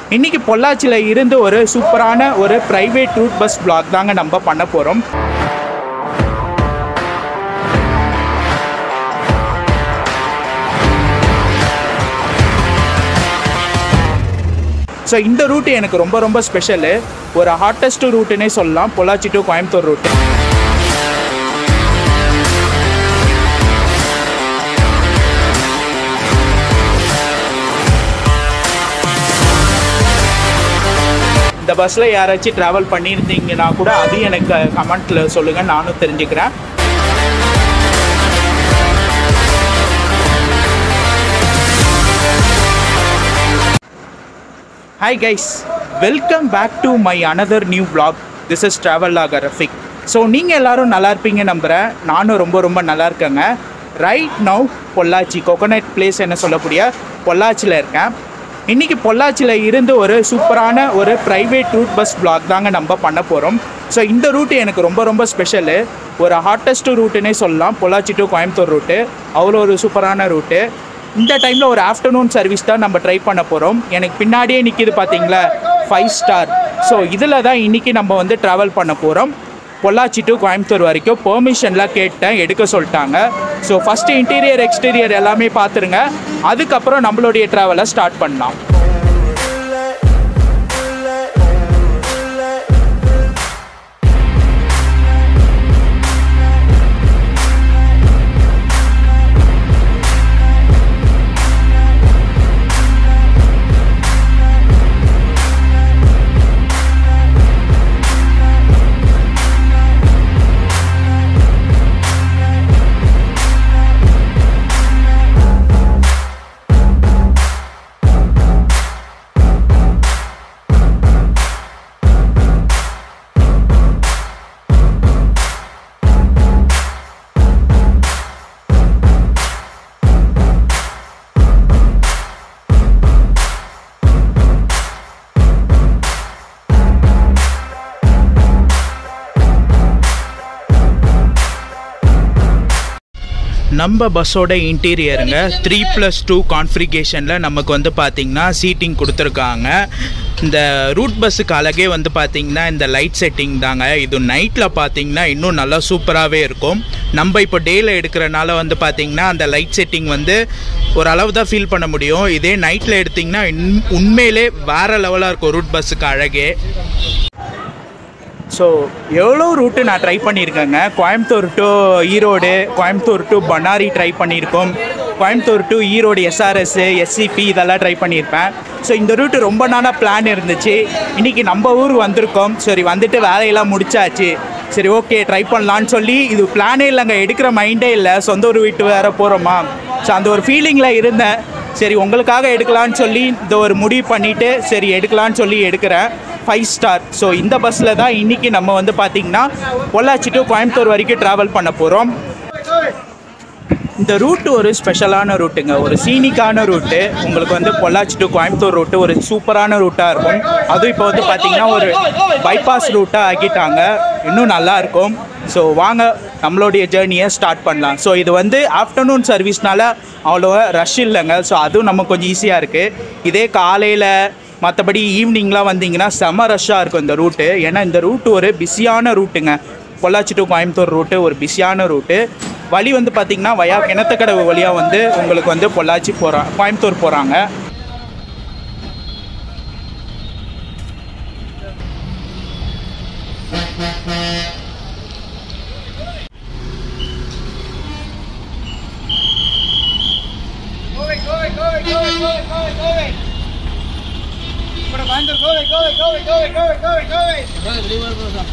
இன்றைக்கி பொள்ளாச்சியில் இருந்து ஒரு சூப்பரான ஒரு ப்ரைவேட் ரூட் பஸ் பிளாக் தாங்க நம்ம பண்ண போகிறோம் ஸோ இந்த ரூட் எனக்கு ரொம்ப ரொம்ப ஸ்பெஷலு ஒரு ஹாட்டஸ்ட் ரூட்டுன்னே சொல்லலாம் பொள்ளாச்சி டு கோயம்புத்தூர் ரூட்டு இந்த பஸ்ஸில் யாராச்சும் ட்ராவல் பண்ணியிருந்தீங்கன்னா கூட அதையும் எனக்கு கமெண்ட்டில் சொல்லுங்கள் நானும் தெரிஞ்சுக்கிறேன் hi guys welcome back to my another new vlog this is travel ஆக ரஃபிக் ஸோ நீங்கள் எல்லாரும் நல்லா இருப்பீங்க நம்புகிறேன் நானும் ரொம்ப ரொம்ப நல்லா இருக்கேங்க right now Pollachi coconut place என்ன சொல்லக்கூடிய பொள்ளாச்சியில் இருக்கேன் இன்றைக்கி பொள்ளாச்சியில் இருந்து ஒரு சூப்பரான ஒரு ப்ரைவேட் ரூட் பஸ் பிளாக் தாங்க நம்ம பண்ண போகிறோம் ஸோ இந்த ரூட்டு எனக்கு ரொம்ப ரொம்ப ஸ்பெஷலு ஒரு ஹாட்டஸ்ட் ரூட்டுன்னே சொல்லலாம் பொள்ளாச்சி டு கோயம்புத்தூர் ரூட்டு அவ்வளோ ஒரு சூப்பரான ரூட்டு இந்த டைமில் ஒரு ஆஃப்டர்நூன் சர்வீஸ் தான் நம்ம ட்ரை பண்ண போகிறோம் எனக்கு பின்னாடியே நிற்கிது பார்த்தீங்களா ஃபைவ் ஸ்டார் ஸோ இதில் தான் இன்றைக்கி நம்ம வந்து ட்ராவல் பண்ண போகிறோம் பொள்ளாச்சி டு கோயம்புத்தூர் வரைக்கும் பெர்மிஷன்லாம் கேட்டேன் எடுக்க சொல்லிட்டாங்க ஸோ ஃபஸ்ட்டு இன்டீரியர் எக்ஸ்டீரியர் எல்லாமே பார்த்துருங்க அதுக்கப்புறம் நம்மளுடைய ட்ராவலை ஸ்டார்ட் பண்ணலாம் நம்ம பஸ்ஸோட இன்டீரியருங்க த்ரீ ப்ளஸ் டூ கான்ஃபிகேஷனில் நமக்கு வந்து பார்த்திங்கன்னா சீட்டிங் கொடுத்துருக்காங்க இந்த ரூட் பஸ்ஸுக்கு அழகே வந்து பார்த்திங்கன்னா இந்த லைட் செட்டிங் தாங்க இது நைட்டில் பார்த்தீங்கன்னா இன்னும் நல்லா சூப்பராகவே இருக்கும் நம்ம இப்போ டேயில் எடுக்கிறனால வந்து பார்த்திங்கன்னா அந்த லைட் செட்டிங் வந்து ஒரு அளவு தான் ஃபீல் பண்ண முடியும் இதே நைட்டில் எடுத்திங்கன்னா உண்மையிலே வேறு லெவலாக இருக்கும் ரூட் பஸ்ஸுக்கு அழகே ஸோ எவ்வளோ ரூட்டு நான் ட்ரை பண்ணியிருக்கேங்க Coimbatore to Erode Coimbatore to Bannari try பண்ணியிருக்கோம் Coimbatore to Erode SRS SCP இதெல்லாம் ட்ரை பண்ணியிருப்பேன் ஸோ இந்த ரூட்டு ரொம்ப நாளாக பிளான் இருந்துச்சு இன்றைக்கி நம்ம ஊர் வந்திருக்கோம் சரி வந்துட்டு வேலையெல்லாம் முடிச்சாச்சு சரி ஓகே ட்ரை பண்ணலான்னு சொல்லி இது பிளானே இல்லைங்க எடுக்கிற மைண்டே இல்லை சொந்த ஊர் வீட்டு வேறு போகிறோமா ஸோ அந்த ஒரு ஃபீலிங்கில் இருந்தேன் சரி உங்களுக்காக எடுக்கலான்னு சொல்லி இந்த ஒரு முடிவு பண்ணிவிட்டு சரி எடுக்கலான்னு சொல்லி எடுக்கிறேன் ஃபைவ் ஸ்டார் ஸோ இந்த பஸ்ஸில் தான் இன்றைக்கி நம்ம வந்து பார்த்திங்கன்னா பொள்ளாச்சி டு கோயம்புத்தூர் வரைக்கும் ட்ராவல் பண்ண போகிறோம் இந்த ரூட்டு ஒரு ஸ்பெஷலான ரூட்டுங்க ஒரு சீனிக்கான ரூட்டு உங்களுக்கு வந்து பொள்ளாச்சி டு கோயம்புத்தூர் ரூட்டு ஒரு சூப்பரான ரூட்டாக இருக்கும் அதுவும் இப்போ வந்து பார்த்திங்கன்னா ஒரு பைபாஸ் ரூட்டாக ஆக்கிட்டாங்க இன்னும் நல்லா இருக்கும் ஸோ வாங்க நம்மளுடைய ஜேர்னியை ஸ்டார்ட் பண்ணலாம் ஸோ இது வந்து ஆஃப்டர்நூன் சர்வீஸ்னால அவ்வளோவா ரஷ் இல்லைங்க ஸோ அதுவும் நமக்கு கொஞ்சம் ஈஸியாக இருக்குது இதே காலையில் மற்றபடி ஈவினிங்லாம் வந்தீங்கன்னா செம ரஷ்ஷாக இருக்கும் இந்த ரூட்டு ஏன்னா இந்த ரூட்டு ஒரு பிஸியான ரூட்டுங்க பொள்ளாச்சி டு கோயம்புத்தூர் ரூட்டு ஒரு பிஸியான ரூட்டு வழி வந்து பார்த்திங்கன்னா வயா கிணத்துக்கடவு வழியாக வந்து உங்களுக்கு வந்து பொள்ளாச்சி போகிறா கோயம்புத்தூர் போகிறாங்க Going, going, going, going, going, going, going. Probando, going, going, going, going, going, going, going.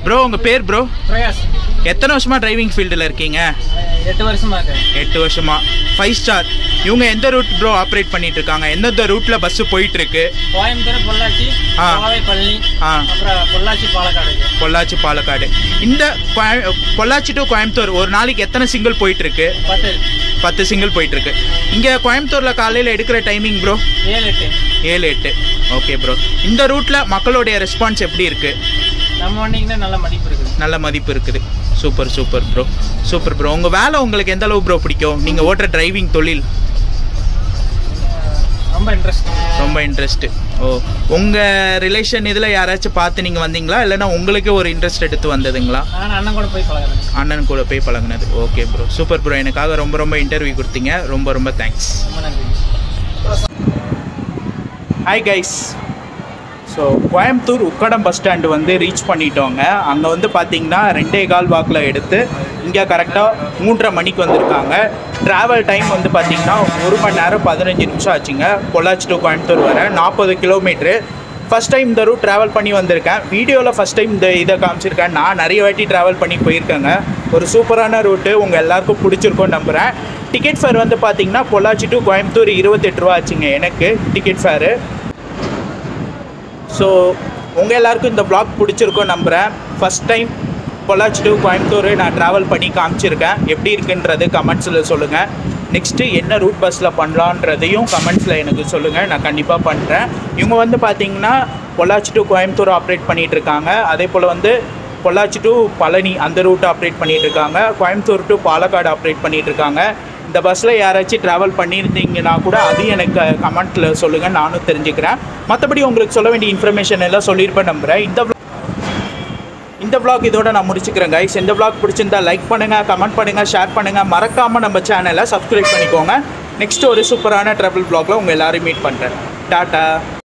Bro உங்கள் பேர் ப்ரோ பிரகாஷ் எத்தனை வருஷமாக டிரைவிங் ஃபீல்டில் இருக்கீங்க எட்டு வருஷமா இருக்கேன் எட்டு வருஷமா ஃபைவ் ஸ்டார் இவங்க எந்த ரூட் ப்ரோ ஆப்ரேட் பண்ணிட்டு இருக்காங்க எந்தெந்த ரூட்ல பஸ் போயிட்டு இருக்கு கோயம்புத்தூர் பொள்ளாச்சி ஆ. கோவை பழனி ஆ. அப்புறம் பொள்ளாச்சி பாலக்காடு இருக்கு. பொள்ளாச்சி பாலக்காடு இந்த கோய- பொள்ளாச்சி டு கோயம்புத்தூர் ஒரு நாளைக்கு எத்தனை சிங்கிள் போயிட்டு இருக்கு பத்து பத்து சிங்கிள் போயிட்டு இருக்கு இங்க கோயம்புத்தூர்ல காலையில எடுக்கிற டைமிங் ப்ரோ ஏழு எட்டு ஏழு எட்டு ஓகே ப்ரோ இந்த ரூட்ல மக்களுடைய ரெஸ்பான்ஸ் எப்படி இருக்கு நம்ம வண்டிங்கன்னா நல்ல மதிப்பு இருக்குது நல்ல மதிப்பு இருக்குது super super bro super bro உங்க வேலை உங்களுக்கு எந்த அளவு ப்ரோ பிடிக்கும் நீங்க ஓட்டுற டிரைவிங் தொழில் ரொம்ப இன்ட்ரெஸ்ட் ரொம்ப இன்ட்ரெஸ்ட் ஓ உங்க ரிலேஷன் இதுல யாராச்சும் பார்த்து நீங்க வந்தீங்களா இல்லைன்னா உங்களுக்கு ஒரு இன்ட்ரெஸ்ட் எடுத்து வந்ததுங்களா நான் அண்ணன் கூட போய் பழகிறேன் அண்ணன் கூட போய் பழகுனது ஓகே ப்ரோ சூப்பர் ப்ரோ எனக்காக ரொம்ப ரொம்ப இன்டர்வியூ கொடுத்தீங்க ரொம்ப ரொம்ப தேங்க்ஸ் ரொம்ப நன்றி hi guys so Coimbatore Ukkadam bus stand வந்து ரீச் பண்ணிட்டோங்க அங்கே வந்து பார்த்தீங்கன்னா ரெண்டே கால் வாக்கில் எடுத்து இங்கே கரெக்டாக மூன்றரை மணிக்கு வந்திருக்காங்க ட்ராவல் டைம் வந்து பார்த்தீங்கன்னா ஒரு மணி நேரம் பதினஞ்சு நிமிஷம் ஆச்சுங்க பொள்ளாச்சி டு கோயம்புத்தூர் வர நாற்பது கிலோமீட்ரு ஃபஸ்ட் டைம் இந்த ரூட் ட்ராவல் பண்ணி வந்திருக்கேன் வீடியோவில் ஃபஸ்ட் டைம் இந்த இதை காமிச்சிருக்கேன் நான் நிறைய வாட்டி ட்ராவல் பண்ணி போயிருக்கேங்க ஒரு சூப்பரான ரூட்டு உங்கள் எல்லாருக்கும் பிடிச்சிருக்கும்னு நம்புகிறேன் டிக்கெட் ஃபேர் வந்து பார்த்தீங்கன்னா பொள்ளாச்சி டு கோயம்புத்தூர் இருபத்தெட்டு ரூபா ஆச்சுங்க எனக்கு டிக்கெட் ஃபேரு ஸோ உங்கள் எல்லாருக்கும் இந்த vlog பிடிச்சிருக்கும் நம்புகிறேன் first time Pollachi to Coimbatore நான் ட்ராவல் பண்ணி காமிச்சிருக்கேன் எப்படி இருக்குன்றது கமெண்ட்ஸில் சொல்லுங்கள் நெக்ஸ்ட்டு என்ன ரூட் பஸ்ஸில் பண்ணலான்றதையும் கமெண்ட்ஸில் எனக்கு சொல்லுங்கள் நான் கண்டிப்பாக பண்ணுறேன் இவங்க வந்து பார்த்தீங்கன்னா பொள்ளாச்சி டு கோயம்புத்தூர் ஆப்ரேட் பண்ணிகிட்டு இருக்காங்க அதே போல் வந்து பொள்ளாச்சி டு பழனி அந்த ரூட் ஆப்ரேட் பண்ணிகிட்டு இருக்காங்க கோயம்புத்தூர் டு பாலக்காடு ஆப்ரேட் பண்ணிகிட்டு இருக்காங்க இந்த பஸ்ஸில் யாராச்சும் ட்ராவல் பண்ணியிருந்தீங்கன்னா கூட அதையும் எனக்கு கமெண்ட்டில் சொல்லுங்கள் நானும் தெரிஞ்சுக்கிறேன் மற்றபடி உங்களுக்கு சொல்ல வேண்டிய இன்ஃபர்மேஷன் எல்லாம் சொல்லியிருப்பேன் நம்புகிறேன் இந்த vlog- இந்த vlog இதோட நான் முடிச்சுக்கிறேன் கைஸ் இந்த vlog பிடிச்சிருந்தா லைக் பண்ணுங்கள் கமெண்ட் பண்ணுங்கள் ஷேர் பண்ணுங்கள் மறக்காமல் நம்ம சேனலை சப்ஸ்கிரைப் பண்ணிக்கோங்க நெக்ஸ்ட் ஒரு சூப்பரான ட்ராவல் vlogல உங்கள் எல்லாரையும் மீட் பண்ணுறேன் டாட்டா